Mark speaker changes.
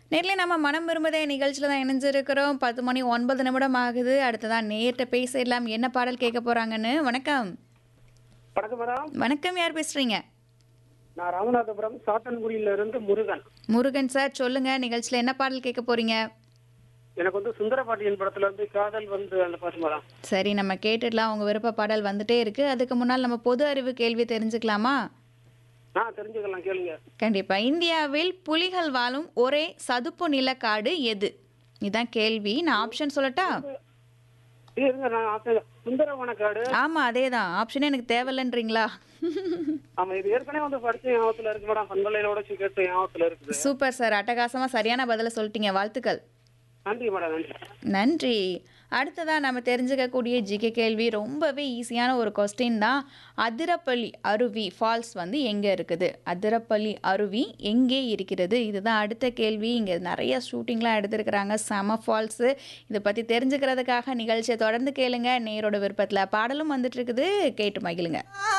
Speaker 1: நேர்ல நம்ம மனம் விரும்புதே நிகழ்ச்சியில் தான் இணைஞ்சிருக்கிறோம் பத்து மணி ஒன்பது நிமிடம் ஆகுது அடுத்ததான் நேர்கிட்ட பேசிடலாம் என்ன பாடல் கேட்க போறாங்கன்னு வணக்கம்
Speaker 2: வணக்கம் மேடம்
Speaker 1: வணக்கம் யார் பேசுறீங்க
Speaker 2: நான் ராமநாதபுரம் சாத்தன்குடியில இருந்து முருகன்
Speaker 1: முருகன் சார் சொல்லுங்க நிகழ்ச்சியில் என்ன பாடல் கேட்க போறீங்க
Speaker 2: எனக்கு வந்து சுந்தரபாண்டியன் படத்துல இருந்து காதல் வந்து அந்த பாட்டு மேடம்
Speaker 1: சரி நம்ம கேட்டுடலாம் உங்க விருப்ப பாடல் வந்துட்டே இருக்கு அதுக்கு முன்னால் நம்ம பொது அறிவு கேள்வி தெரிஞ்சுக்கலாமா
Speaker 2: ஆ தெரிஞ்சுக்கலாம் கேளுங்க
Speaker 1: கண்டிப்பா இந்தியாவில் புலிகள் வாழும் ஒரே சதுப்பு நிலக்காடு எது இதான் கேள்வி நான் ஆப்ஷன் சொல்லட்டா
Speaker 2: இது இருங்க நான் ஆசை- சுந்தரவனக்காடு
Speaker 1: ஆமா அதே தான் ஆப்ஷனே எனக்கு தேவையில்லைன்றீங்களா
Speaker 2: ஆமா இது ஏற்கனவே வந்து படிச்ச ஞாபகத்துல இருக்கு மேடம் பண்பலையிலோட கேட்ட ஞாபகத்துல இருக்குது
Speaker 1: சூப்பர் சார் அட்டகாசமா சரியான பதில சொல்லிட்டீங்க வாழ்த்துக்கள்
Speaker 2: நன்றி மேடம் நன்றி
Speaker 1: நன்றி அடுத்ததாக நம்ம தெரிஞ்சுக்கக்கூடிய ஜிகே கேள்வி ரொம்பவே ஈஸியான ஒரு கொஸ்டின் தான் அதிரப்பள்ளி அருவி ஃபால்ஸ் வந்து எங்கே இருக்குது அதிரப்பள்ளி அருவி எங்கே இருக்கிறது இதுதான் அடுத்த கேள்வி இங்கே நிறைய ஷூட்டிங்லாம் எடுத்திருக்கிறாங்க செம ஃபால்ஸு இதை பற்றி தெரிஞ்சுக்கிறதுக்காக நிகழ்ச்சியை தொடர்ந்து கேளுங்க நேரோட விருப்பத்தில் பாடலும் வந்துட்டு இருக்குது கேட்டு மகிழுங்க